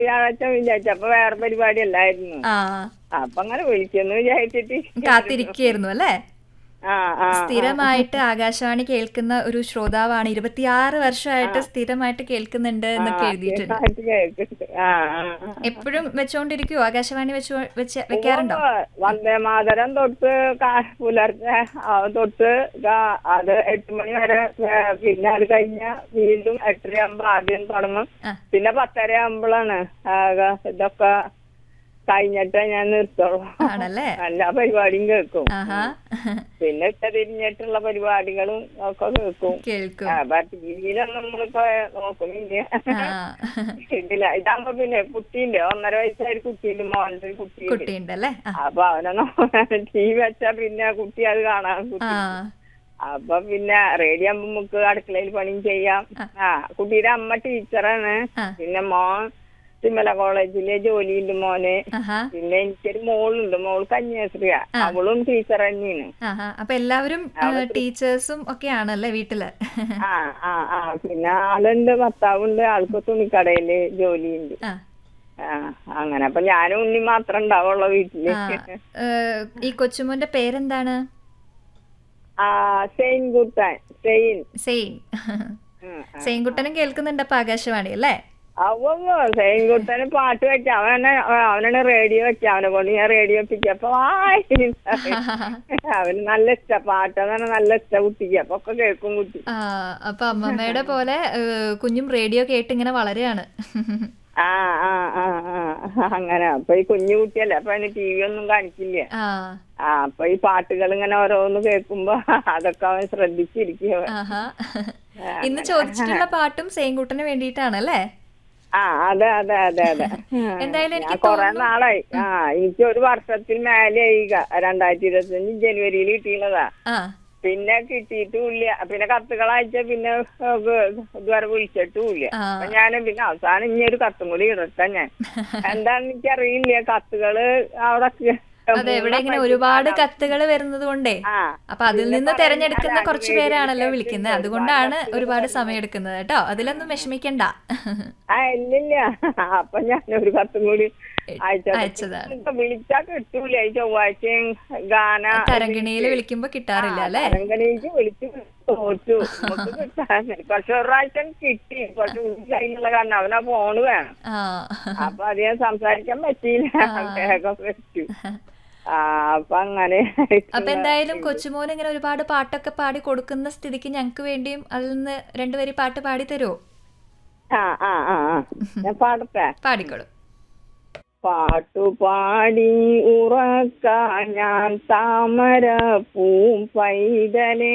വ്യാഴാഴ്ച വിചാരിച്ചപ്പോ വേറെ പരിപാടി അല്ലായിരുന്നു ആ അപ്പൊ അങ്ങനെ വിളിച്ചെന്ന് വിചാരിച്ചിട്ട് കാത്തിരിക്കായിരുന്നു അല്ലേ ആ ആ സ്ഥിരമായിട്ട് ആകാശവാണി കേൾക്കുന്ന ഒരു ശ്രോതാവാണ് ഇരുപത്തിയാറ് വർഷമായിട്ട് സ്ഥിരമായിട്ട് കേൾക്കുന്നുണ്ട് എന്നൊക്കെ എഴുതിയിട്ടുണ്ട് ആയിട്ട് കേൾക്കുന്നുണ്ട്. ആ ആ ആ. എപ്പോഴും വെച്ചോണ്ടിരിക്കുവോ ആകാശവാണി വെച്ച് വെച്ച് വെക്കാറുണ്ടോ ഓ, വന്ദേ മാതരം തൊട്ട് കാ- പുലർച്ചെ ആ, തൊട്ട് കാ- അത് എട്ട് മണി വരെ ഏ, പിന്നെ അത് കഴിഞ്ഞ വീണ്ടും എട്ടര ആകുമ്പോ ആദ്യം തുടങ്ങും ആ. പിന്നെ പത്തര ആകുമ്പോഴാണ് ഇതൊക്കെ കഴിഞ്ഞിട്ടേ ഞാൻ നിർത്തുള്ളൂ ആണല്ലേ എല്ലാ പരിപാടിയും കേൾക്കും ആഹാ പിന്നെ ഇട്ട തിരിഞ്ഞിട്ടുള്ള പരിപാടികളും ഒക്കെ കേൾക്കും കേൾക്കും ആ ടി വിയിലൊന്നും നമ്മളിപ്പോ നോക്കുന്നില്ല ആ ഇതില്ല ഇതാകുമ്പോ പിന്നെ കുട്ടിയുണ്ട് ഒന്നര വയസ്സായ ഒരു കുട്ടിയുണ്ട് മോൻ്റെ ഒരു കുട്ടിയുണ്ട് കുട്ടിയുണ്ടല്ലേ ആ അപ്പൊ അവനെ ടി വി വെച്ചാ പിന്നെ കുട്ടി അത് കാണാൻ കുട്ടി ആ അപ്പൊ പിന്നെ റേഡിയോ ആകുമ്പോ നമുക്ക് അടുക്കളയിൽ പണിയും ചെയ്യാം ആ കുട്ടിയുടെ അമ്മ ടീച്ചറാണ് ആ. പിന്നെ മോൻ തിമല കോളേജിലെ ജോലിയുണ്ട് മോന് ആഹാ പിന്നെ എനിക്കൊരു മോളുണ്ട് മോൾ കന്യാസ്ത്രീയ അവളും ടീച്ചർ തന്നെയാണ് ആഹാ അപ്പൊ എല്ലാവരും ടീച്ചേഴ്സും ഒക്കെ ആണല്ലേ വീട്ടില് ആ ആ ആ പിന്നെ ആളുണ്ട് ഭർത്താവുണ്ട് ആൾക്ക് തുണിക്കടയില് ജോലിയുണ്ട് ആ ആ അങ്ങനെ അപ്പൊ ഞാനും ഉണ്ണി മാത്രം ഉണ്ടാവുള്ള വീട്ടില് ആ ഏഹ്, ഈ കൊച്ചുമോന്റെ പേരെന്താണ് ആ സെയിൻ കുട്ടാൻ സെയിൻ സെയിൻ ഉം. സെയിൻകുട്ടനും കേൾക്കുന്നുണ്ട് അപ്പൊ ആകാശവാണി അല്ലേ അവങ്ങോ സെയിൻ കുട്ടന് പാട്ട് വെച്ച അവനെ അവനാണ് റേഡിയോ വെച്ച അവനെ കൊണ്ട് ഞാൻ റേഡിയോ വെപ്പിച്ചപ്പോ ആയ് അവന് നല്ല ഇഷ്ട പാട്ട് അതാണ് നല്ല ഇഷ്ട കുട്ടിക്ക് അപ്പൊ ഒക്കെ കേൾക്കും കുട്ടി ആ അപ്പൊ അമ്മമ്മയുടെ പോലെ ഏഹ്, കുഞ്ഞും റേഡിയോ കേട്ട് ഇങ്ങനെ വളരെയാണ് ആ ആ ആ ആ അങ്ങനെ അപ്പൊ ഈ കുഞ്ഞു കുട്ടിയല്ലേ അപ്പൊ അതിന് ടി വി ഒന്നും കാണിക്കില്ല ആ ആ അപ്പൊ ഈ പാട്ടുകൾ ഇങ്ങനെ ഓരോന്ന് കേൾക്കുമ്പോ അതൊക്കെ അവൻ ശ്രദ്ധിച്ചിരിക്കും ആഹാ ഇന്ന് ചോദിച്ചിട്ടുള്ള പാട്ടും സെയിൻകുട്ടന് വേണ്ടിയിട്ടാണല്ലേ ആ അതെ അതെ അതെ അതെ എന്തായാലും എനിക്ക് ഞാൻ കൊറേ നാളായി ആ എനിക്ക് ഒരു വർഷത്തിൽ മേലെയായി ക- രണ്ടായിരത്തി ഇരുപത്തിയഞ്ച് ജനുവരിയിൽ കിട്ടിയുള്ളതാ ആ പിന്നെ കിട്ടിയിട്ടുമില്ല പിന്നെ കത്തുകൾ അയച്ച പിന്നെ ഏഹ്, ഇതുവരെ വിളിച്ചിട്ടുമില്ല ആ. അപ്പൊ ഞാൻ പിന്നെ അവസാനം ഇനി ഒരു കത്തും കൂടി ഇടട്ടെ ഞാൻ എന്താന്ന് എനിക്കറിയില്ല കത്തുകള് അവിടെ അതെ ഇവിടെ ഇങ്ങനെ ഒരുപാട് കത്തുകൾ വരുന്നത് കൊണ്ടേ ആ അപ്പൊ അതിൽ നിന്ന് തെരഞ്ഞെടുക്കുന്ന കുറച്ച് പേരാണല്ലോ വിളിക്കുന്നത് അതുകൊണ്ടാണ് ഒരുപാട് സമയം എടുക്കുന്നത് കേട്ടോ അതിലൊന്നും വിഷമിക്കണ്ട ആ ഇല്ലില്ല അപ്പൊ ഞാൻ ഒരു കത്തും കൂടി അയച്ചത് അയച്ചതാണ് ഇപ്പൊ വിളിച്ചാ കിട്ടൂല ഈ ചൊവ്വാഴ്ചയും ഗാന തരങ്കിണിയിൽ വിളിക്കുമ്പോ കിട്ടാറില്ല അല്ലേ തെലങ്കനയിലേക്ക് വിളിച്ച് തോറ്റു നമുക്ക് കിട്ടാൻ പക്ഷെ ഒരു പ്രാവശ്യം കിട്ടി പക്ഷെ ഉണ്ണി കയ്യിലുള്ള കാരണം അവനാ ഫോണ് വേണം ആ അപ്പൊ അധികം സംസാരിക്കാൻ പറ്റിയില്ല വേഗം വെച്ചു ആ അപ്പൊ അങ്ങനെ അപ്പൊ എന്തായാലും കൊച്ചുമോൻ ഇങ്ങനെ ഒരുപാട് പാട്ടൊക്കെ പാടി കൊടുക്കുന്ന സ്ഥിതിക്ക് ഞങ്ങക്ക് വേണ്ടിയും അതിൽ നിന്ന് രണ്ടുപേരി പാട്ട് പാടി തരുമോ ആ ആ ആ ആ ഞാൻ പാടട്ടെ പാടിക്കോളൂ പാട്ടുപാടി ഉറക്കാൻ ഞാൻ താമര പൂം പൈതലേ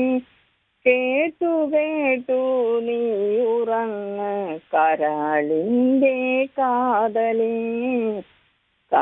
കേട്ടു കേട്ടു നീ ഉറങ്ങ കരാളിന്റെ കാതലേ